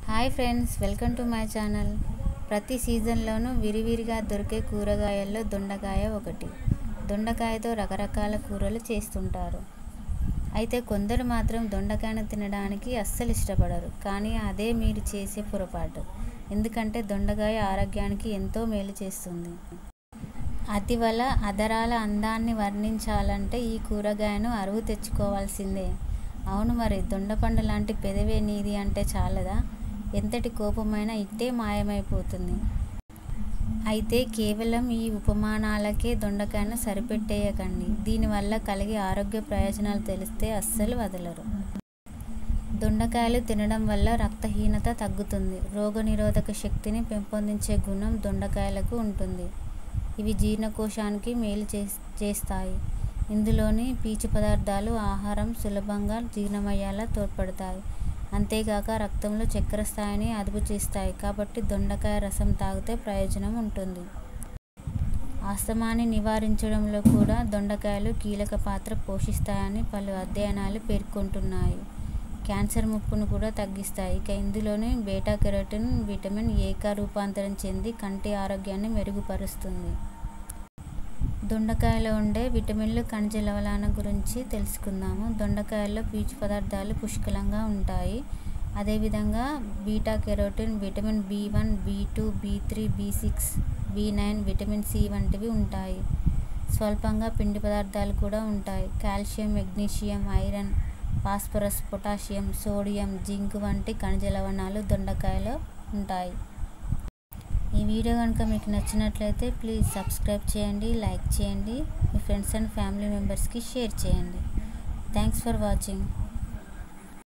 hi friends welcome to my channel ప్రతి సీజన్లోనూ విరివిరిగా దొరికే కూరగాయల్లో దొండకాయ ఒకటి దొండకాయతో రకరకాల కూరలు చేస్తుంటారు అయితే కొందరు మాత్రం దొండకాయను తినడానికి అస్సలు ఇష్టపడరు కానీ అదే మీరు చేసే పొరపాటు ఎందుకంటే దొండకాయ ఆరోగ్యానికి ఎంతో మేలు చేస్తుంది అతివల అదరాల అందాన్ని వర్ణించాలంటే ఈ కూరగాయను అరువు తెచ్చుకోవాల్సిందే అవును మరి దొండపండు లాంటి పెదవే నీది అంటే చాలదా ఎంతటి కోపమైనా ఇట్టే మాయమైపోతుంది అయితే కేవలం ఈ ఉపమానాలకే దొండకాయను సరిపెట్టేయకండి దీనివల్ల కలిగే ఆరోగ్య ప్రయోజనాలు తెలిస్తే అస్సలు వదలరు దొండకాయలు తినడం వల్ల రక్తహీనత తగ్గుతుంది రోగనిరోధక శక్తిని పెంపొందించే గుణం దొండకాయలకు ఉంటుంది ఇవి జీర్ణకోశానికి మేలు చేస్తాయి ఇందులోని పీచు పదార్థాలు ఆహారం సులభంగా జీర్ణమయ్యేలా తోడ్పడతాయి అంతేకాక రక్తంలో చక్కెర స్థాయిని అదుపు చేస్తాయి కాబట్టి దొండకాయ రసం తాగితే ప్రయోజనం ఉంటుంది ఆస్తమాని నివారించడంలో కూడా దొండకాయలు కీలక పాత్ర పోషిస్తాయని పలు అధ్యయనాలు పేర్కొంటున్నాయి క్యాన్సర్ ముప్పును కూడా తగ్గిస్తాయి ఇక ఇందులోని బీటా కెరోటిన్ విటమిన్ ఏగా రూపాంతరం చెంది కంటి ఆరోగ్యాన్ని మెరుగుపరుస్తుంది దొండకాయలో ఉండే విటమిన్లు ఖనిజ లవణాల గురించి తెలుసుకుందాము దొండకాయల్లో పీచు పదార్థాలు పుష్కలంగా ఉంటాయి అదేవిధంగా beta carotene vitamin B one B two B three B six B nine vitamin C వంటివి ఉంటాయి స్వల్పంగా పిండి పదార్థాలు కూడా ఉంటాయి calcium magnesium iron phosphorus potassium sodium zinc వంటి ఖనిజ లవణాలు దొండకాయలో ఉంటాయి ఈ వీడియో కనుక మీకు నచ్చినట్లయితే ప్లీజ్ సబ్స్క్రైబ్ చేయండి లైక్ చేయండి మీ ఫ్రెండ్స్ అండ్ ఫ్యామిలీ మెంబర్స్కి షేర్ చేయండి థ్యాంక్స్ ఫర్ వాచింగ్